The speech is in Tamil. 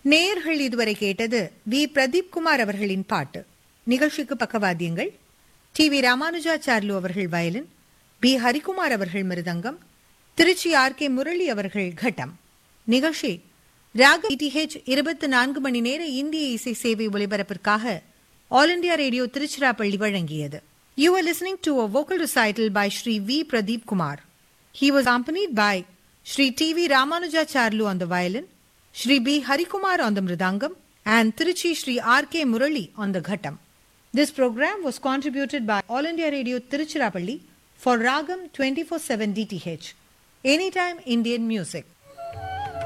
நேயர்கள் இதுவரை கேட்டது வி பிரதீப் குமார் அவர்களின் பாட்டு நிகழ்ச்சிக்கு பக்கவாத்தியங்கள் டி வி ராமானுஜாச்சார்லு அவர்கள் வயலின் பி ஹரிகுமார் அவர்கள் மிருதங்கம் திருச்சி ஆர் கே முரளி அவர்கள் கட்டம் நிகழ்ச்சி ராக டிஹெச் இருபத்தி நான்கு மணி நேர இந்திய இசை சேவை ஒலிபரப்பிற்காக ஆல் இண்டியா ரேடியோ திருச்சிராப்பள்ளி வழங்கியது you are listening to a vocal recital by Shri V Pradeep Kumar He was accompanied by Sri T.V. Ramanujacharlu on the violin, Sri B. Harikumar on the mridangam, and Tiruchi Sri R.K. Murali on the ghattam. This program was contributed by All India Radio Tiruchirappalli for Ragam 24/7 DTH. Anytime Indian music.